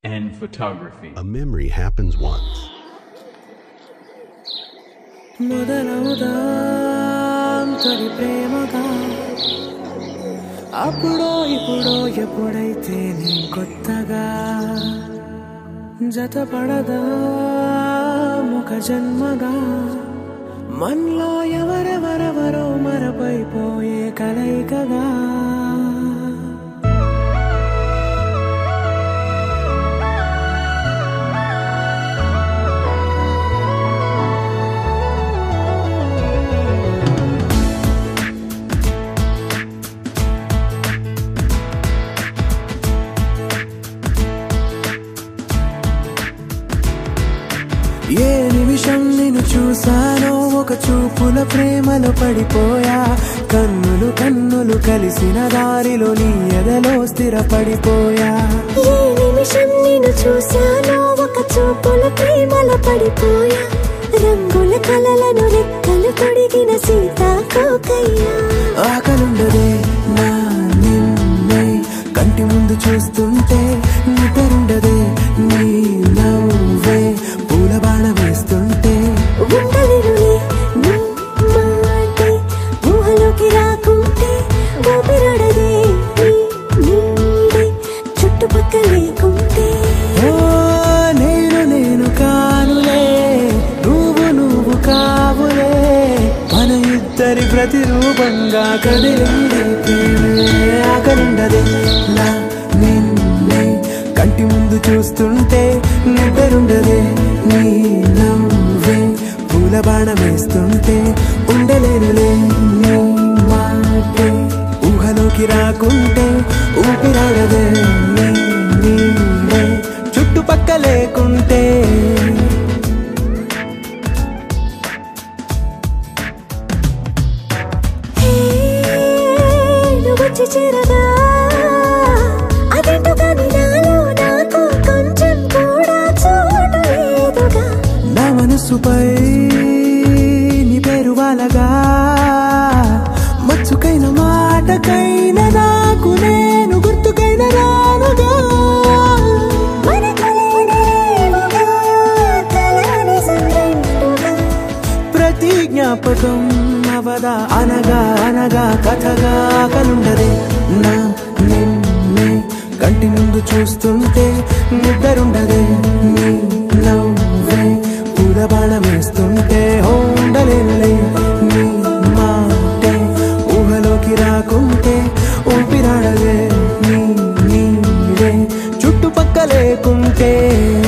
and photography. A memory happens once. మొదలవుదాం తొలి ప్రేమగా అప్పుడో ఇప్పుడో ఎప్పుడైతే నీ కొత్తగా జతపడదా ముఖ జన్మగా మనలో ఎవరెవరెవరో మరపైపోయే కలయికగా ఏ నిమిషం నేను చూసానో ఒక చూపుల ప్రేమలో పడిపోయా కన్నులు కన్నులు కలిసిన దారిలో నీ ఎదలో స్థిరపడిపోయా ఏ నిమిషం నేను చూశానో ఒక చూపుల ప్రేమల పడిపోయా రంగుల కలలను రెక్కలు తొడిగిన సీతాకోకయ్యా ఆకలుండదే నా నిన్నే కంటి ముందు చూస్తుంటే నిద్రుండదే నీ నవ్వే పూల బాణ వేస్తుంటే ఉండలేనులే నీ మాటే ఊహలోకి రాకుంటే ఊపిరాడదే నీ నీడే చుట్టుపక్కల లేకుంటే ఓ నేను నేను కానులే నువ్వు నువ్వు కావులే మన ఇద్దరి ప్రతిరూపంగా కదిలింది ప్రేమే ఆకలుండదే నా నిన్నే కంటి ముందు చూస్తుంటే నిద్రుండదే నీ నవ్వే పూల బాణం వేస్తుంటే ఉండలేనులే నీ మాటే ఊహలోకి రాకుంటే ఊపిరాడదే నీ నీడే చుట్టుపక్క లేకుంటే హే, నువ్వు వచ్చి చేరగా అదేంటో కానీ నాలో నాకు కొంచెం కూడా చోటు లేదుగా నా మనసుపై నీ పేరు వాలగా మచ్చుకైన మాటకైన నాకు నేను గుర్తుకైన రానుగా మనకు లేనేమోగా, కలని సంరెండుగా. ప్రతి జ్ఞాపకం అవదా అనగా అనగా కథగా కలుండదే నా నిన్నే కంటి ముందు చూస్తుంటే నిద్రుండదే నీ నవ్వే పూల బాణం వేస్తుంటే ఓ ఉండలేనులే నీ మాటే ఊహలోకి రాకుంటే ఊపిరాడదే నీ నీడే చుట్టుపక్క లేకుంటే